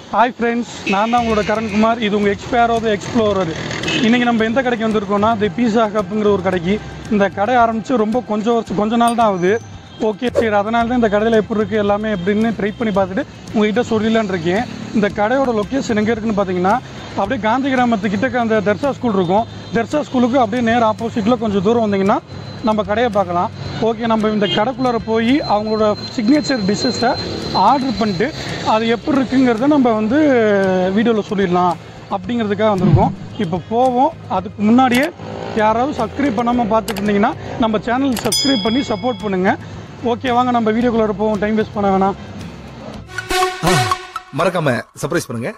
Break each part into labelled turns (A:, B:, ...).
A: Hi friends நான் தான் உங்களோட கரண்குமார் இது உங்கள் எக்ஸ்பேரோட எக்ஸ்ப்ளோரர் இன்றைக்கி நம்ம எந்த கடைக்கு வந்திருக்கோம்னா தி பீஸா ஹப்ங்கிற ஒரு கடைக்கு இந்த கடை ஆரம்பித்து ரொம்ப கொஞ்சம் வருஷம் கொஞ்ச நாள் தான் ஆகுது ஓகே சரி அதனால தான் இந்த கடையில் எப்படி இருக்குது எல்லாமே எப்படின்னு ட்ரை பண்ணி பார்த்துட்டு உங்ககிட்ட சொல்லலான்னு இருக்கேன் இந்த கடையோட லொக்கேஷன் எங்கே இருக்குன்னு பார்த்தீங்கன்னா அப்படியே காந்தி கிராமத்துக்கிட்ட அந்த தர்சா ஸ்கூல் இருக்கும் தர்சா ஸ்கூலுக்கு அப்படியே நேர் ஆப்போசிட்டில் கொஞ்சம் தூரம் வந்தீங்கன்னா நம்ம கடையை பார்க்கலாம் ஓகே நம்ம இந்த கடைக்குள்ளார போய் அவங்களோட சிக்னேச்சர் டிஷ்ஷஸை ஆர்டர் பண்ணிட்டு அது எப்படி இருக்குங்கிறத நம்ம வந்து வீடியோவில் சொல்லிடலாம் அப்படிங்கிறதுக்காக வந்திருக்கோம் இப்போ போவோம் அதுக்கு முன்னாடியே யாராவது சப்ஸ்கிரைப் பண்ணாமல் பார்த்துட்டு இருந்தீங்கன்னா நம்ம சேனல் சப்ஸ்கிரைப் பண்ணி சப்போர்ட் பண்ணுங்கள் ஓகே வாங்க நம்ம வீடியோக்குள்ளார போவோம் டைம் வேஸ்ட் பண்ண வேணாம்
B: மறக்காம சர்ப்ரைஸ் பண்ணுங்க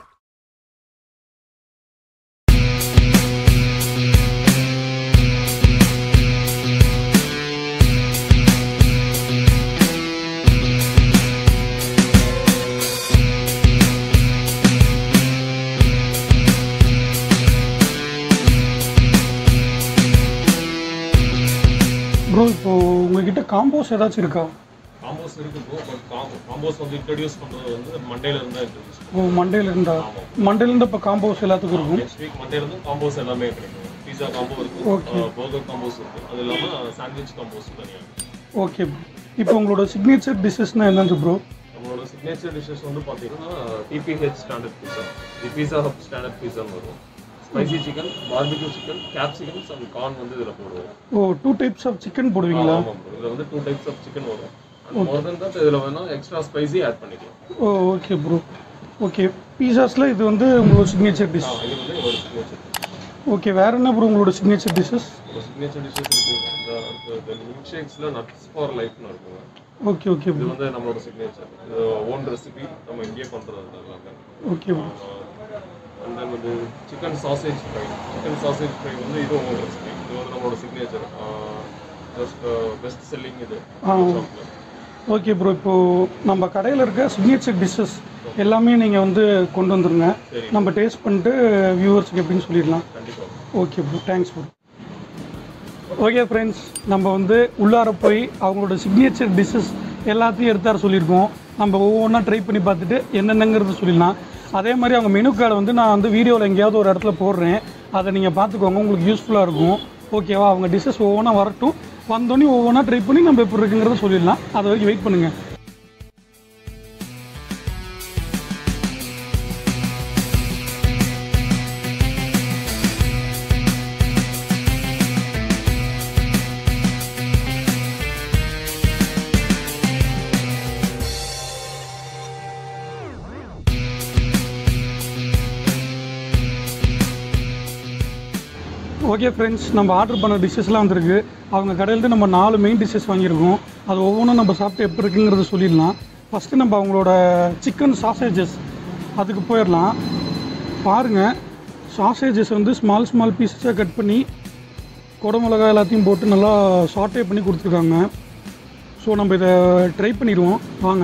A: ப்ரோ இப்போ உங்ககிட்ட காம்போஸ் ஏதாச்சும் இருக்கா
C: காம்போஸ் இருக்கு ப்ரோ பட் காம்போஸ் வந்து இன்ட்ரடியூஸ் பண்றது வந்து மண்டேல இருந்து இன்ட்ரடியூஸ்
A: ஓ மண்டேல இருந்தா மண்டேல இருந்து இப்போ காம்போஸ் எல்லாத்துக்கும் இருக்கும்
C: நெக்ஸ்ட் வீக் மண்டேல இருந்து காம்போஸ் எல்லாமே கிடைக்கும் பீஸா காம்போ இருக்கு பர்கர் காம்போஸ் இருக்கு அது இல்லாம சாண்ட்விச் காம்போஸ் தனியா இருக்கு.
A: ஓகே இப்போ உங்களோட சிக்னேச்சர் டிஷ்ஷஸ்னால் என்னது ப்ரோ
C: நம்மளோட சிக்னேச்சர் டிஷ்ஷஸ் வந்து பாத்தீங்கன்னா TPH standard pizza the Pizza Hub standard பீஸான்னு வரும் spicy chicken barbecue chicken capsicums and corn வந்து இதில் போடுவோம்
A: oh two types of chicken போடுவீங்களா
C: ஆமாம் ப்ரோ இதில் வந்து டூ டைப்ஸ் ஆஃப் சிக்கன் வரும் மோர் தென் தட் இதில் வேணா எக்ஸ்ட்ரா ஸ்பைசி ஆட் பண்ணிக்கலாம்
A: ஓ ஓகே ப்ரோ ஓகே பீஸாஸில் இது வந்து உங்களோட சிக்னேச்சர் டிஷ்
C: ஆ, இது வந்து என்னோட சிக்னேச்சர்
A: ஓகே வேற என்ன ப்ரோ உங்களோட சிக்னேச்சர் டிஷ்ஷஸ்
C: ஒரு சிக்னேச்சர் டிஷ்ஷஸ் இருக்கு இந்த மில்க் ஷேக்ஸில் நட்ஸ் ஃபார் லைஃப்னு இருக்குங்க
A: ஓகே ஓகே
C: இது
A: ப்ரோ
C: வந்து நம்மளோட சிக்னேச்சர் இது ஓன் ரெசிபி நம்ம இங்கேயே பண்ணுறது எல்லாமே
A: ஓகே ப்ரோ
C: அண்ட் தென் வந்து chicken sausage fry chicken sausage fry வந்து இதுவும் ஓன் ரெசிபி இது வந்து நம்மளோட சிக்னேச்சர் ஜஸ்ட் பெஸ்ட் செல்லிங் இது
A: ஆ.
C: ஷாப்பில்
A: ஓகே ப்ரோ இப்போது நம்ம கடையில் இருக்க சிக்னேச்சர் டிஷ்ஷஸ் எல்லாமே நீங்கள் வந்து கொண்டு வந்துருங்க
C: சரி.
A: நம்ம டேஸ்ட் பண்ணிட்டு வியூவர்ஸ்க்கு எப்படின்னு சொல்லிடலாம்
C: கண்டிப்பாக
A: okay bro thanks bro okay friends நம்ம வந்து உள்ளார போய் அவங்களோட சிக்னேச்சர் டிஷ்ஷஸ் எல்லாத்தையும் எடுத்தார சொல்லியிருக்கோம் நம்ம ஒவ்வொன்றா ட்ரை பண்ணி பார்த்துட்டு என்னென்னங்கிறது சொல்லிடலாம் அதே மாதிரி அவங்க மெனு கார்டை வந்து நான் வந்து வீடியோவில் எங்கேயாவது ஒரு இடத்துல போடுறேன் அதை நீங்கள் பார்த்துக்கோங்க உங்களுக்கு யூஸ்ஃபுல்லாக இருக்கும் ஓகேவா அவங்க டிஷ்ஷஸ் ஒவ்வொன்றா வரட்டும் வந்தோடனே ஒவ்வொன்றா ட்ரை பண்ணி நம்ம எப்படி இருக்குங்கிறத சொல்லிடலாம் அது வரைக்கும் வெயிட் பண்ணுங்கள் ஓகே ஃப்ரெண்ட்ஸ் நம்ம ஆர்டர் பண்ண டிஷ்ஷஸ்லாம் வந்திருக்கு அவங்க கடையிலேருந்து நம்ம நாலு மெயின் டிஷ்ஷஸ் வாங்கியிருக்கோம் அது ஒவ்வொன்றும் நம்ம சாப்பிட்டு எப்படி இருக்குங்கிறத சொல்லிடலாம் ஃபஸ்ட்டு நம்ம அவங்களோட சிக்கன் சாசேஜஸ் அதுக்கு போயிடலாம் பாருங்கள் சாசேஜஸ் வந்து ஸ்மால் ஸ்மால் பீஸஸாக கட் பண்ணி குடமிளகாய் எல்லாத்தையும் போட்டு நல்லா சாட்டே பண்ணி கொடுத்துருக்காங்க ஸோ நம்ம இதை ட்ரை பண்ணிடுவோம் வாங்க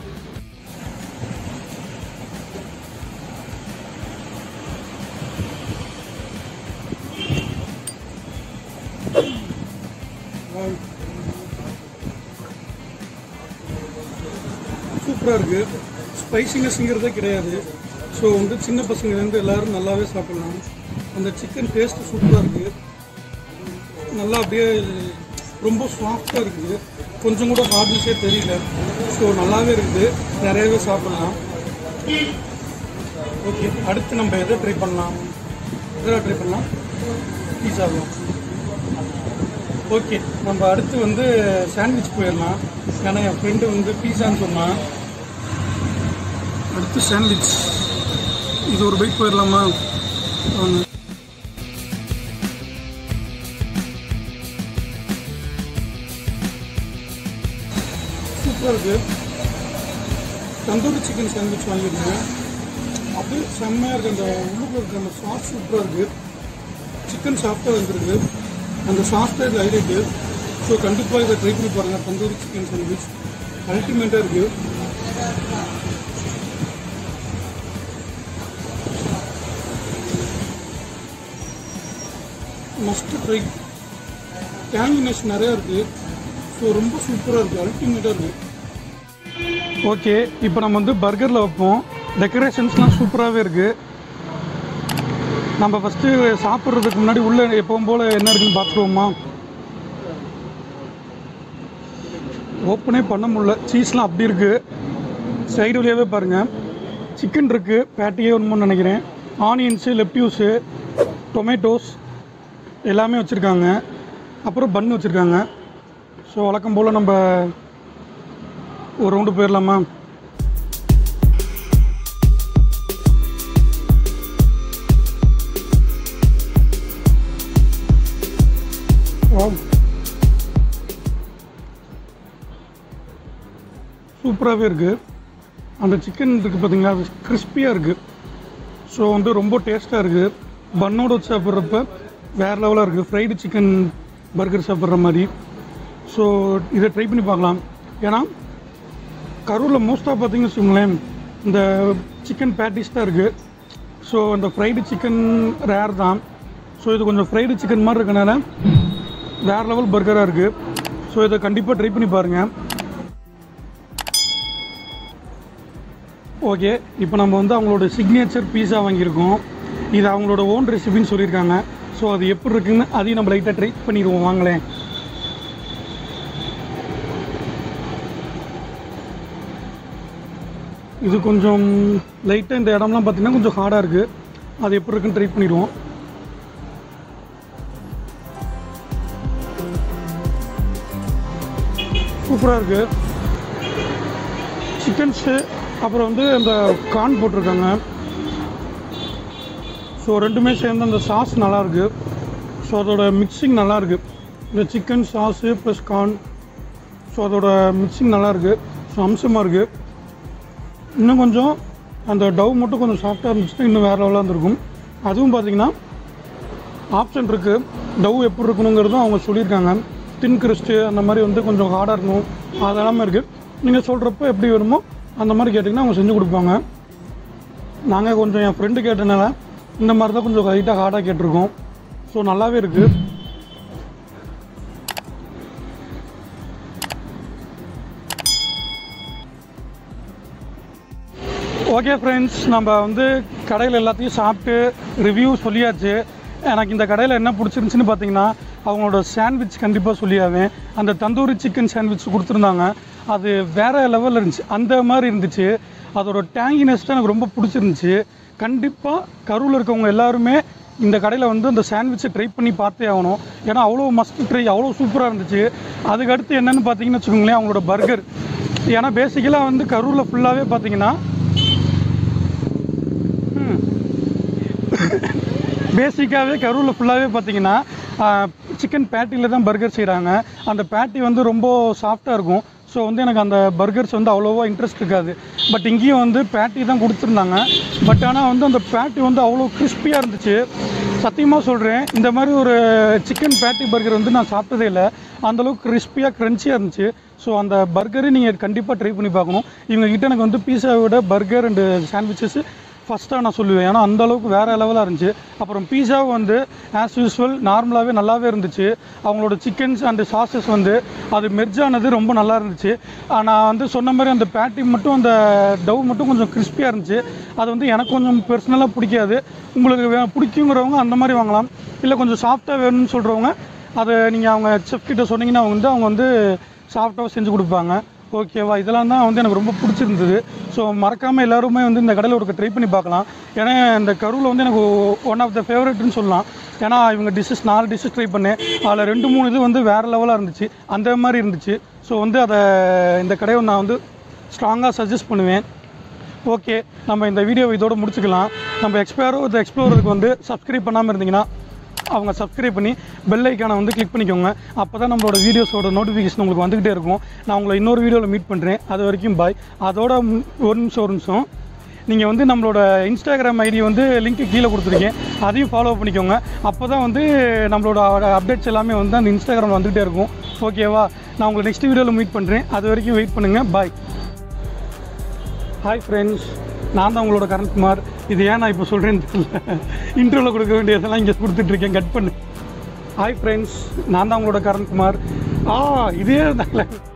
A: சூப்பராக இருக்குது ஸ்பைசினஸ்ங்கிறதே கிடையாது ஸோ வந்து சின்ன பசங்கலேருந்து எல்லோரும் நல்லாவே சாப்பிட்லாம் அந்த சிக்கன் டேஸ்ட்டு சூப்பராக இருக்குது நல்லா அப்படியே ரொம்ப சாஃப்டாக இருக்குது கொஞ்சம் கூட ஹார்ட்னஸே தெரியல ஸோ நல்லாவே இருக்குது நிறையவே சாப்பிட்லாம் ஓகே அடுத்து நம்ம எதை ட்ரை பண்ணலாம் எதை ட்ரை பண்ணலாம் பீஸாவா ஓகே நம்ம அடுத்து வந்து சாண்ட்விச் போயிடலாம் ஏன்னா என் ஃப்ரெண்டு வந்து பீஸான்னு சொன்னான் அடுத்து சாண்ட்விச் இது ஒரு பைக் போயிடலாமா வாங்க சூப்பராக இருக்குது தந்தூரி சிக்கன் சாண்ட்விச் வாங்கியிருந்தேன் அப்படியே செம்மையாக இருக்குது அந்த உள்ளுக்கு இருக்க அந்த சாஸ் சூப்பராக இருக்குது சிக்கன் சாஃப்டாக வந்துருக்கு அந்த சாஃப்டாக இது ஹைலைட்டு ஸோ கண்டிப்பாக இதை ட்ரை பண்ணி பாருங்கள் தந்தூரி சிக்கன் சாண்ட்விச் அல்டிமேட்டாக இருக்குது மஸ்ட் ட்ரை டேங்கினஸ் நிறையா இருக்குது ஸோ ரொம்ப சூப்பராக இருக்குது அல்டிமேட்டாக இருக்குது ஓகே இப்போ நம்ம வந்து பர்கரில் வைப்போம் டெக்கரேஷன்ஸ்லாம் சூப்பராகவே இருக்குது நம்ம ஃபஸ்ட்டு சாப்பிட்றதுக்கு முன்னாடி உள்ளே எப்பவும் போல் என்ன இருக்குன்னு பார்த்துருவோமா ஓப்பனே பண்ண முடியல சீஸ்லாம் அப்படி இருக்குது சைடு வழியாகவே பாருங்கள் சிக்கன் இருக்குது பேட்டியே ஒன்றுமோ நினைக்கிறேன் ஆனியன்ஸு லெப்டியூஸு டொமேட்டோஸ் எல்லாமே வச்சுருக்காங்க அப்புறம் பன் வச்சுருக்காங்க ஸோ வழக்கம் போல் நம்ம ஒரு ரவுண்டு போயிடலாமா வாவ் சூப்பராகவே இருக்குது அந்த சிக்கன் இருக்குது பார்த்தீங்களா அது கிறிஸ்பியாக இருக்குது ஸோ வந்து ரொம்ப டேஸ்ட்டாக இருக்குது பன்னோட வச்சு சாப்பிட்றப்ப வேறு லெவலாக இருக்குது ஃப்ரைடு சிக்கன் பர்கர் சாப்பிட்ற மாதிரி ஸோ இதை ட்ரை பண்ணி பார்க்கலாம் ஏன்னா கரூரில் மோஸ்ட்டாக பார்த்தீங்கன்னு வச்சுக்கோங்களேன் இந்த சிக்கன் பேட்டிஸ் தான் இருக்குது ஸோ அந்த ஃப்ரைடு சிக்கன் ரேர் தான் ஸோ இது கொஞ்சம் ஃப்ரைடு சிக்கன் மாதிரி இருக்கனால வேறு லெவல் பர்கராக இருக்குது ஸோ இதை கண்டிப்பாக ட்ரை பண்ணி பாருங்கள் ஓகே இப்போ நம்ம வந்து அவங்களோட சிக்னேச்சர் பீஸா வாங்கியிருக்கோம் இது அவங்களோட ஓன் ரெசிபின்னு சொல்லியிருக்காங்க ஸோ அது எப்படி இருக்குன்னு அதையும் நம்ம லைட்டாக ட்ரை பண்ணிடுவோம் வாங்களேன் இது கொஞ்சம் லைட்டாக இந்த இடம்லாம் பார்த்தீங்கன்னா கொஞ்சம் ஹார்டாக இருக்குது அது எப்படி இருக்குன்னு ட்ரை பண்ணிடுவோம் சூப்பராக இருக்குது சிக்கன்ஸு அப்புறம் வந்து இந்த கார்ன் போட்டிருக்காங்க ஸோ ரெண்டுமே சேர்ந்து அந்த சாஸ் நல்லாயிருக்கு ஸோ அதோட மிக்சிங் நல்லாயிருக்கு இந்த chicken sauce plus corn so அதோட மிக்சிங் நல்லாயிருக்கு ஸோ அம்சமாக இருக்குது இன்னும் கொஞ்சம் அந்த டவ் மட்டும் கொஞ்சம் சாஃப்டாக இருந்துச்சுன்னா இன்னும் வேறு லெவலாக இருந்திருக்கும் அதுவும் பார்த்தீங்கன்னா ஆப்ஷன் இருக்குது டவ் எப்படி இருக்கணுங்கிறதும் அவங்க சொல்லியிருக்காங்க தின் கிறிஸ்ட்டு அந்த மாதிரி வந்து கொஞ்சம் ஹார்டாக இருக்கணும் அதெல்லாமே இருக்குது நீங்கள் சொல்கிறப்ப எப்படி வருமோ அந்த மாதிரி கேட்டிங்கன்னா அவங்க செஞ்சு கொடுப்பாங்க நாங்கள் கொஞ்சம் என் ஃப்ரெண்டு கேட்டனால இந்த மாதிரி தான் கொஞ்சம் லைட்டாக ஹார்டாக கேட்டிருக்கோம் ஸோ நல்லாவே இருக்குது ஓகே ஃப்ரெண்ட்ஸ் நம்ம வந்து கடையில் எல்லாத்தையும் சாப்பிட்டு ரிவ்யூ சொல்லியாச்சு எனக்கு இந்த கடையில் என்ன பிடிச்சிருந்துச்சின்னு பார்த்தீங்கன்னா அவங்களோட சாண்ட்விச் கண்டிப்பாக சொல்லியாவேன் அந்த தந்தூரி சிக்கன் சாண்ட்விச் கொடுத்துருந்தாங்க அது வேறு லெவலில் இருந்துச்சு அந்த மாதிரி இருந்துச்சு அதோட டேங்கினஸ் தான் எனக்கு ரொம்ப பிடிச்சிருந்துச்சு கண்டிப்பாக கரூரில் இருக்கவங்க எல்லாருமே இந்த கடையில் வந்து அந்த சாண்ட்விச்சை ட்ரை பண்ணி பார்த்தே ஆகணும் ஏன்னா அவ்வளோ மஸ்ட் ட்ரை அவ்வளோ சூப்பராக இருந்துச்சு அதுக்கடுத்து என்னென்னு பார்த்தீங்கன்னு வச்சுக்கோங்களேன் அவங்களோட பர்கர் ஏன்னா பேசிக்கலாக வந்து கரூரில் ஃபுல்லாகவே பார்த்தீங்கன்னா பேசிக்காகவே கரூரில் ஃபுல்லாகவே பார்த்தீங்கன்னா சிக்கன் பேட்டியில் தான் பர்கர் செய்கிறாங்க அந்த பேட்டி வந்து ரொம்ப சாஃப்டாக இருக்கும் ஸோ வந்து எனக்கு அந்த பர்கர்ஸ் வந்து அவ்வளோவா இன்ட்ரெஸ்ட் இருக்காது பட் இங்கேயும் வந்து பேட்டி தான் கொடுத்துருந்தாங்க பட் ஆனால் வந்து அந்த பேட்டி வந்து அவ்வளோ கிறிஸ்பியாக இருந்துச்சு சத்தியமாக சொல்கிறேன் இந்த மாதிரி ஒரு சிக்கன் பேட்டி பர்கர் வந்து நான் சாப்பிட்டதே இல்லை அந்தளவுக்கு கிறிஸ்பியாக க்ரன்ச்சியாக இருந்துச்சு ஸோ அந்த பர்கரை நீங்கள் கண்டிப்பாக ட்ரை பண்ணி பார்க்கணும் இவங்க கிட்ட எனக்கு வந்து பீஸாவை விட பர்கர் அண்டு சாண்ட்விச்சஸ் ஃபஸ்ட்டாக நான் சொல்லுவேன் ஏன்னா அந்த அளவுக்கு வேறு லெவலாக இருந்துச்சு அப்புறம் பீஸாவும் வந்து ஆஸ் யூஸ்வல் நார்மலாகவே நல்லாவே இருந்துச்சு அவங்களோட சிக்கன்ஸ் அண்டு சாஸஸ் வந்து அது மெர்ஜ் ஆனது ரொம்ப நல்லா இருந்துச்சு ஆ, நான் வந்து சொன்ன மாதிரி அந்த பேட்டி மட்டும் அந்த டவ் மட்டும் கொஞ்சம் கிறிஸ்பியாக இருந்துச்சு அது வந்து எனக்கு கொஞ்சம் பர்சனலாக பிடிக்காது உங்களுக்கு வே பிடிக்குங்கிறவங்க அந்த மாதிரி வாங்கலாம் இல்லை கொஞ்சம் சாஃப்டாக வேணும்னு சொல்கிறவங்க அதை நீங்கள் அவங்க செஃப் கிட்ட சொன்னீங்கன்னா வந்து அவங்க வந்து சாஃப்டாக செஞ்சு கொடுப்பாங்க ஓகேவா இதெல்லாம் தான் வந்து எனக்கு ரொம்ப பிடிச்சிருந்தது ஸோ மறக்காமல் எல்லாருமே வந்து இந்த கடையில் ஒரு ட்ரை பண்ணி பார்க்கலாம் ஏன்னா இந்த கரூரில் வந்து எனக்கு ஒன் ஆஃப் த ஃபேவரட்னு சொல்லலாம் ஏன்னா இவங்க டிஷ்ஷஸ் நாலு டிஷ்ஷஸ் ட்ரை பண்ணேன் அதில் ரெண்டு மூணு இது வந்து வேறு லெவலாக இருந்துச்சு அந்த மாதிரி இருந்துச்சு ஸோ வந்து அதை இந்த கடையை நான் வந்து ஸ்ட்ராங்காக சஜஸ்ட் பண்ணுவேன் ஓகே நம்ம இந்த வீடியோவை இதோட முடிச்சுக்கலாம் நம்ம எக்ஸ்பயரோ இந்த எக்ஸ்ப்ளோருக்கு வந்து சப்ஸ்கிரைப் பண்ணாமல் இருந்தீங்கன்னா அவங்க சப்ஸ்கிரைப் பண்ணி பெல் ஐக்கானை வந்து கிளிக் பண்ணிக்கோங்க அப்போ தான் நம்மளோட வீடியோஸோட நோட்டிஃபிகேஷன் உங்களுக்கு வந்துக்கிட்டே இருக்கும் நான் உங்களை இன்னொரு வீடியோவில் மீட் பண்ணுறேன் அது வரைக்கும் பாய் அதோட ம், ஒரு நிமிஷம் ஒரு நிமிஷம் நீங்கள் வந்து நம்மளோட இன்ஸ்டாகிராம் ஐடி வந்து லிங்க் கீழே கொடுத்துருக்கேன் அதையும் ஃபாலோ பண்ணிக்கோங்க அப்போ தான் வந்து நம்மளோட அப்டேட்ஸ் எல்லாமே வந்து அந்த இன்ஸ்டாகிராமில் வந்துகிட்டே இருக்கும் ஓகேவா நான் உங்களை நெக்ஸ்ட் வீடியோவில் மீட் பண்ணுறேன் அது வரைக்கும் வெயிட் பண்ணுங்கள் பாய் ஹாய் ஃப்ரெண்ட்ஸ் நான் தான் உங்களோட கரண்ட்குமார் இது ஏன் நான் இப்போ சொல்கிறேன்னு தெரியல இன்டர்வியூவில் கொடுக்க வேண்டியதெல்லாம் இங்கே கொடுத்துட்ருக்கேன் கட் பண்ணு ஹாய் ஃப்ரெண்ட்ஸ் நான் தான் உங்களோட கரண்ட்குமார் ஆ இதே தான்